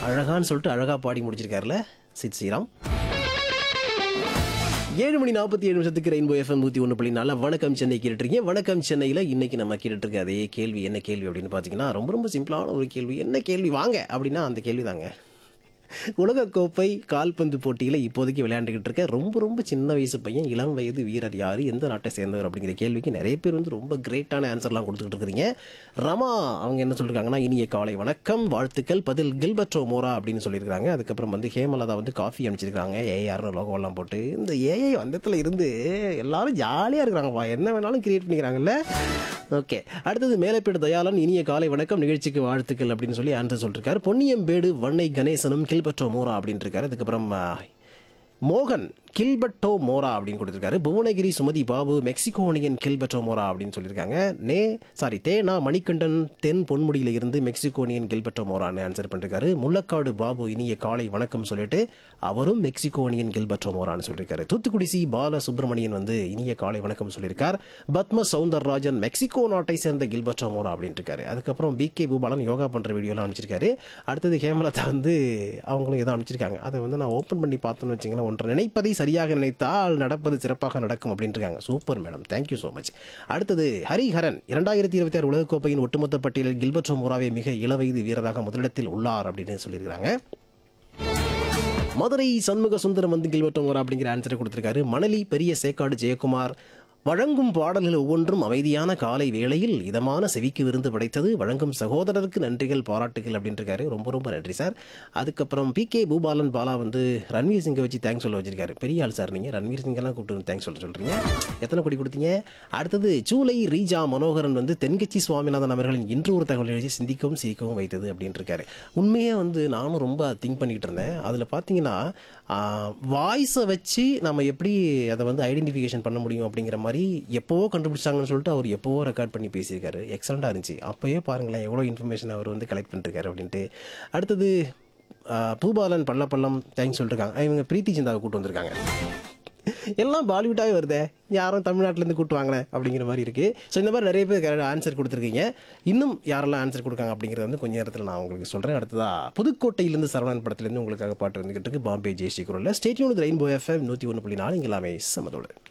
அழகான்னு சொல்லிட்டு அழகா பாடி முடிச்சிருக்காருல சித் ஸ்ரீராம் ஏழு மணி நாற்பத்தி ஏழு நிமிஷத்துக்கு ரெயின்போ எஃப்எம் நூற்றி ஒன்று புள்ளி நாலு வணக்கம் சென்னை கேட்டுருக்கீங்க வணக்கம் சென்னையில் இன்னைக்கு நம்ம கேட்டுட்டு இருக்க அதே கேள்வி என்ன கேள்வி அப்படின்னு பார்த்தீங்கன்னா ரொம்ப ரொம்ப சிம்பிளான ஒரு கேள்வி என்ன கேள்வி வாங்க அப்படின்னா அந்த கேள்வி தாங்க உலகக்கோப்பை கால்பந்து போட்டியில் இப்போதைக்கு விளையாண்டுக்கிட்டு இருக்க ரொம்ப ரொம்ப சின்ன வயசு பையன் இளம் வயது வீரர் யார் எந்த நாட்டை சேர்ந்தவர் அப்படிங்கிற கேள்விக்கு நிறைய பேர் வந்து ரொம்ப கிரேட்டான ஆன்சர்லாம் கொடுத்துக்கிட்டு இருக்கிறீங்க ரமா அவங்க என்ன சொல்லியிருக்காங்கன்னா இனிய காலை வணக்கம் வாழ்த்துக்கள் பதில் கில்பர்டோ மோரா அப்படின்னு சொல்லியிருக்காங்க அதுக்கப்புறம் வந்து ஹேமலதா வந்து காஃபி அனுப்பிச்சிருக்காங்க ஏஆர்னு லோகோலாம் போட்டு இந்த ஏஐ வந்தத்தில் இருந்து எல்லாரும் ஜாலியாக இருக்கிறாங்கப்பா என்ன வேணாலும் கிரியேட் பண்ணிக்கிறாங்கல்ல ஓகே அடுத்தது மேலப்பேடு தயாளன் இனிய காலை வணக்கம் நிகழ்ச்சிக்கு வாழ்த்துக்கள் அப்படின்னு சொல்லி ஆன்சர் சொல்லிருக்காரு பொன்னியம்பேடு வண்ணை கணேசனும் கில்பர்டோ மோரா அப்படின்னு இருக்காரு அதுக்கப்புறம் ஆ, மோகன் கில்பர்டோ மோரா அப்படின்னு கொடுத்துருக்காரு புவனகிரி சுமதி பாபு மெக்சிகோனியன் கில்பர்டோ மோரா அப்படின்னு சொல்லியிருக்காங்க நே சாரி தேனா மணிகண்டன் தென் பொன்முடியில இருந்து மெக்சிகோனியன் கில்பர்டோ மோரான்னு ஆன்சர் பண்ணிருக்காரு முள்ளக்காடு பாபு இனிய காலை வணக்கம் சொல்லிட்டு அவரும் மெக்சிகோனியன் கில்பர்டோ மோரான்னு சொல்லியிருக்காரு தூத்துக்குடி சி பால சுப்பிரமணியன் வந்து இனிய காலை வணக்கம் சொல்லியிருக்கார் பத்ம சவுந்தரராஜன் மெக்சிகோ நாட்டை சேர்ந்த கில்பர்டோ மோரா அப்படின்னு இருக்காரு அதுக்கப்புறம் பி கே பூபாலன் யோகா பண்ற வீடியோலாம் அனுப்பிச்சிருக்காரு அடுத்தது ஹேமலதா வந்து அவங்களும் ஏதோ அனுப்பிச்சிருக்காங்க அதை வந்து நான் ஓப்பன் பண்ணி பார்த்தோன்னு வச்சுங்களேன் ஒன்று நினைப்பதை சரியாக நினைத்தால் நடப்பது சிறப்பாக நடக்கும் அப்படின்னு இருக்காங்க super madam thank you so much அடுத்தது ஹரிஹரன் இரண்டாயிரத்தி இருபத்தி ஆறு உலகக்கோப்பையின் ஒட்டுமொத்த பட்டியலில் கில்பர்டோ மோராவே மிக இளவயது வீரராக முதலிடத்தில் உள்ளார் அப்படின்னு சொல்லியிருக்காங்க மதுரை சண்முக சுந்தரம் வந்து கில்வட்டம் வர அப்படிங்கிற ஆன்சரை கொடுத்திருக்காரு மணலி பெரிய சேக்காடு ஜெயக்குமார் வழங்கும் பாடல்கள் ஒவ்வொன்றும் அமைதியான காலை வேளையில் இதமான செவிக்கு விருந்து படைத்தது வழங்கும் சகோதரருக்கு நன்றிகள் பாராட்டுகள் அப்படின்னு இருக்காரு ரொம்ப ரொம்ப நன்றி சார் அதுக்கப்புறம் பி கே பூபாலன் பாலா வந்து ரன்வீர் சிங்கை வச்சு தேங்க்ஸ் சொல்ல வச்சிருக்காரு பெரிய ஆள் சார் நீங்கள் ரன்வீர் சிங்கெல்லாம் கூப்பிட்டு தேங்க்ஸ் சொல்ல சொல்கிறீங்க எத்தனை கோடி கொடுத்தீங்க அடுத்தது ஜூலை ரீஜா மனோகரன் வந்து தென்கட்சி சுவாமிநாதன் அவர்களின் இன்று ஒரு தகவல் எழுதி சிந்திக்கவும் சிரிக்கவும் வைத்தது அப்படின்னு இருக்காரு உண்மையே வந்து நானும் ரொம்ப திங்க் பண்ணிக்கிட்டு இருந்தேன் அதில் பார்த்தீங்கன்னா வாய்ஸை வச்சு நம்ம எப்படி அதை வந்து ஐடென்டிஃபிகேஷன் பண்ண முடியும் அப்படிங்கிற மாதிரி எப்போவோ கண்டுபிடிச்சாங்கன்னு சொல்லிட்டு அவர் எப்போவோ ரெக்கார்ட் பண்ணி பேசியிருக்காரு எக்ஸலண்ட்டாக இருந்துச்சு அப்போயே பாருங்களேன் எவ்வளோ இன்ஃபர்மேஷன் அவர் வந்து கலெக்ட் பண்ணிருக்காரு அப்படின்ட்டு அடுத்தது ஆ, பூபாலன் பள்ளப்பள்ளம் தேங்க்ஸ் சொல்லிருக்காங்க இவங்க பிரீத்தி சிந்தாவை கூட்டு வந்திருக்காங்க எல்லாம் பாலிவுட்டாகவே வருதே யாரும் தமிழ்நாட்டிலேருந்து கூட்டு வாங்கினேன் அப்படிங்கிற மாதிரி இருக்குது ஸோ இந்த மாதிரி நிறைய பேர் ஆன்சர் கொடுத்துருக்கீங்க இன்னும் யாரெல்லாம் ஆன்சர் கொடுக்காங்க அப்படிங்கிறத வந்து கொஞ்ச நேரத்தில் நான் உங்களுக்கு சொல்கிறேன் அடுத்ததா புதுக்கோட்டையிலேருந்து சரவணன் படத்துலேருந்து உங்களுக்காக பாட்டு வந்துகிட்டு இருக்கு பாம்பே ஜெயஸ்ரீ குரலில் ஸ்டேட்யூன் ரெயின்போ எஃப்எம் நூற்றி ஒன்று புள்ளி நாலு இங்கே எல்லாமே சமதோடு